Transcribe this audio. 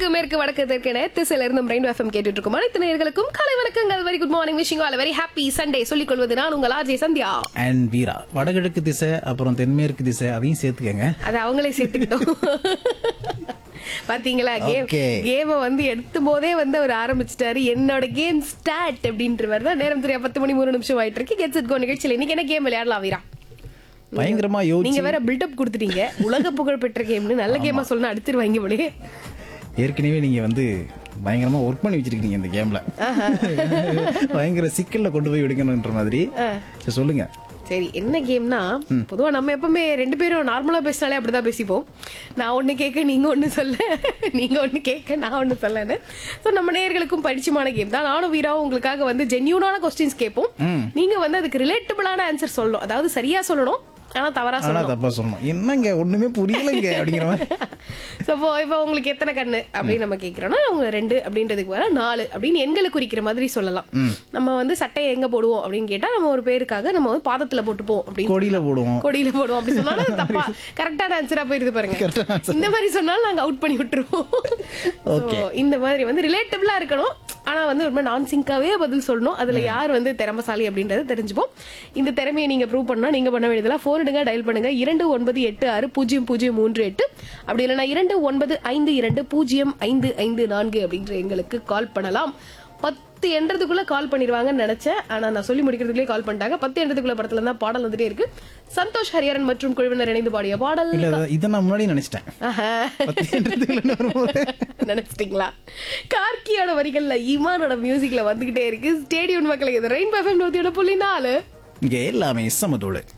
கிழக்கு மேற்கு வடக்கு தெற்கென திசையில இருந்து ரெயின்போ எஃப்எம் கேட்டுட்டு இருக்கும் அனைத்து நேயர்களுக்கும் காலை வணக்கங்கள் very good morning wishing all very happy Sunday சொல்லிக் கொள்வது நான் உங்கள் ஆர்ஜே சந்தியா அண்ட் வீரா வடகிழக்கு திசை அப்புறம் தென்மேற்கு திசை அதையும் சேர்த்துக்கங்க அது அவங்களே சேர்த்துக்கிட்டோம் பாத்தீங்களா கேம் Okay. கேம வந்து எடுத்தும் போதே வந்து அவர் ஆரம்பிச்சிட்டாரு என்னோட கேம் ஸ்டார்ட் அப்படின்ற மாதிரி தான் நேரம் தெரியா பத்து மணி மூணு நிமிஷம் ஆயிட்டு இருக்கு கெட்ஸ் இட் கோ நிகழ்ச்சியில் இன்னைக்கு என்ன கேம் விளையாடலாம் வீரா பயங்கரமா யோசிச்சு நீங்க வேற பில்டப் கொடுத்துட்டீங்க உலக புகழ் பெற்ற கேம்னு நல்ல கேமா சொல்லணும் அடிச்சிருவாங்க போலே ஏற்கனவே நீங்க வந்து பயங்கரமா ஒர்க் பண்ணி வச்சிருக்கீங்க இந்த கேம்ல பயங்கர சிக்கல்ல கொண்டு போய் விடுங்கன்ற மாதிரி சரி, சொல்லுங்க சரி என்ன கேம்னா பொதுவா நம்ம எப்பவுமே ரெண்டு பேரும் நார்மலா பேசினாலே அப்படிதான் பேசிப்போம் நான் ஒண்ணு கேட்க நீங்க ஒண்ணு சொல்ல நீங்க ஒண்ணு கேட்க நான் ஒண்ணு சொல்லன்னு சோ நம்ம நேயர்களுக்கும் பரிச்சயமான கேம் தான் நானும் வீராவும் உங்களுக்காக வந்து ஜென்யூனான கொஸ்டின்ஸ் கேட்போம் நீங்க வந்து அதுக்கு ரிலேட்டபிளான ஆன்சர் சொல்லணும் அதாவது சரியா சொல்லணும் ஆனா தவறா ஆனா சொல்லணும் தப்பா சொல்லணும் என்னங்க ஒண்ணுமே புரியலங்க அப்படிங்கிற மாதிரி ஸோ இப்போ இப்போ உங்களுக்கு எத்தனை கண்ணு அப்படின்னு நம்ம கேட்குறோம்னா அவங்க ரெண்டு அப்படின்றதுக்கு வர நாலு அப்படின்னு எண்களை குறிக்கிற மாதிரி சொல்லலாம் நம்ம வந்து சட்டையை எங்க போடுவோம் அப்படின்னு கேட்டா நம்ம ஒரு பேருக்காக நம்ம வந்து பாதத்துல போட்டுப்போம் அப்படின்னு கொடியில போடுவோம் கொடியில போடுவோம் அப்படி சொன்னாலும் அது தப்பா கரெக்டான ஆன்சரா போயிருது பாருங்க இந்த மாதிரி சொன்னாலும் நாங்க அவுட் பண்ணி விட்டுருவோம் Okay. So, இந்த மாதிரி வந்து ரிலேட்டபிளா இருக்கணும் ஆனா வந்து ரொம்ப நான் சிங்காவே பதில் சொல்லணும் அதுல யார் வந்து திறமசாலி அப்படின்றத தெரிஞ்சுப்போம் இந்த திறமையை நீங்க ப்ரூவ் பண்ணா நீங்க பண்ண வேண்டியதெல்லாம் ஃபோன் எடுங்க டயல் பண்ணுங்க இரண்டு ஒன்பது எட்டு ஆறு பூஜ்ஜியம் பூஜ்ஜியம் மூன்று எட்டு அப்படி இல்லைன்னா இரண்டு ஒன்பது ஐந்து இரண்டு பூஜ்ஜியம் ஐந்து ஐந்து நான்கு அப்படின்ற எங்களுக்கு கால் பண்ணலாம் பத்து எண்றதுக்குள்ள கால் பண்ணிடுவாங்கன்னு நினைச்சேன் ஆனா நான் சொல்லி முடிக்கிறதுக்குள்ளே கால் பண்ணிட்டாங்க பத்து எண்றதுக்குள்ள படத்துல தான் பாடல் வந்துட்டே இருக்கு சந்தோஷ் ஹரிஹரன் மற்றும் குழுவினர் இணைந்து பாடிய பாடல் இல்ல இத- இதை நான் முன்னாடி நினைச்சிட்டேன் ஆஹா. பத்தியன்றதுக்குள்ள வரும்போது நினைச்சிட்டீங்களா கார்கியோட வரிகள்ல இமானோட மியூசிக்ல வந்துகிட்டே இருக்கு ஸ்டேடியம் மக்களுக்கு இது ரெயின் எஃப்எம் நூத்தியோட புள்ளி நாலு இங்க எல்லாமே சமதோடு